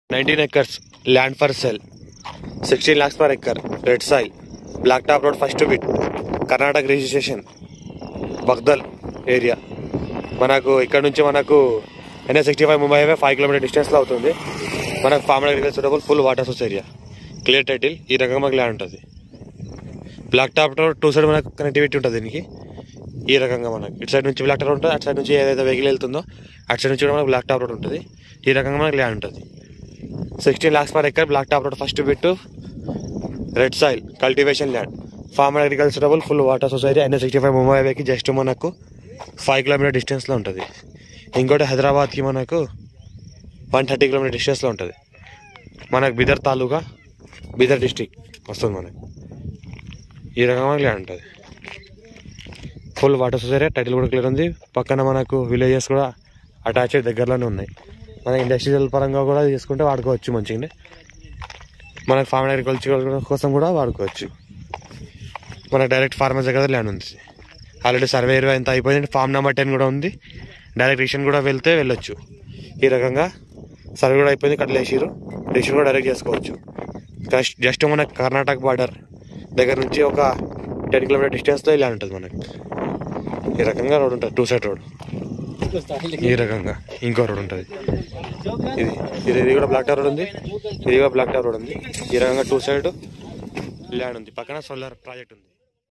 nineteen acres land for sell sixteen lakhs per acre red soil black top road first bit Karnataka registration Bagdal area మనకు ఇక్కడ నుంచి మనకు NS sixty five Mumbai highway five kilometer డిస్టెన్స్లో అవుతుంది మనకు farm agriculture suitable full water source area clear title ఈ రకంగా మనకు ల్యాండ్ ఉంటుంది black top road two side మనకు కనెక్టివిటీ ఉంటుంది దీనికి ఈ రకంగా మనకు ఇటు సైడ్ నుంచి బ్లాక్ టాప్ రోడ్ ఉంటుంది అటు సైడ్ నుంచి ఏదైతే వెహికల్ వెళ్తుందో అటు సైడ్ నుంచి కూడా మనకు బ్లాక్ టాప్ రోడ్ ఉంటుంది ఈ రకంగా మనకు ల్యాండ్ ఉంటుంది sixteen lakhs per acre black top road first bit red soil cultivation land farm and agriculturable full water society NS sixty five Mumbai హైవేకి జస్ట్ మనకు ఫైవ్ కిలోమీటర్ డిస్టెన్స్లో ఉంటుంది ఇంకోటి హైదరాబాద్కి మనకు వన్ థర్టీ కిలోమీటర్ డిస్టెన్స్లో ఉంటుంది మనకు బిదర్ తాలూకా బిదర్ డిస్టిక్ వస్తుంది మనకు ఈ రకంగా ల్యాండ్ ఉంటుంది ఫుల్ వాటర్ సొసైటీ టైటిల్ కూడా క్లియర్ ఉంది పక్కన మనకు విలేజెస్ కూడా అటాచ్డ్ దగ్గరలోనే ఉన్నాయి మన ఇండస్ట్రియల్ పరంగా కూడా చేసుకుంటే వాడుకోవచ్చు మంచిగానే మనకు ఫార్మ్ అండ్ అగ్రికల్చర్ కోసం కూడా వాడుకోవచ్చు మనకు డైరెక్ట్ ఫార్మర్స్ దగ్గర ల్యాండ్ ఉంది ఆల్రెడీ సర్వే ఇరవై ఎంత అయిపోయింది ఫామ్ నెంబర్ టెన్ కూడా ఉంది డైరెక్ట్ రిషన్ కూడా వెళ్తే వెళ్ళొచ్చు ఈ రకంగా సర్వే కూడా అయిపోయింది కట్టలేసిరు రిషన్ కూడా డైరెక్ట్ చేసుకోవచ్చు జస్ట్ జస్ట్ మన కర్ణాటక బార్డర్ దగ్గర నుంచి ఒక టెన్ కిలోమీటర్ డిస్టెన్స్లో ల్యాండ్ ఉంటుంది మనకి ఈ రకంగా రోడ్ ఉంటుంది టూ సైడ్ రోడ్ ఈ రకంగా ఇంకో రోడ్ ఉంటుంది ఇది ఇది ఇది కూడా బ్లాక్ టాప్ రోడ్ ఉంది ఇది కూడా బ్లాక్ టాప్ రోడ్ ఉంది ఈ రకంగా టూ సైడ్ ల్యాండ్ ఉంది పక్కన సోలార్ ప్రాజెక్ట్ ఉంది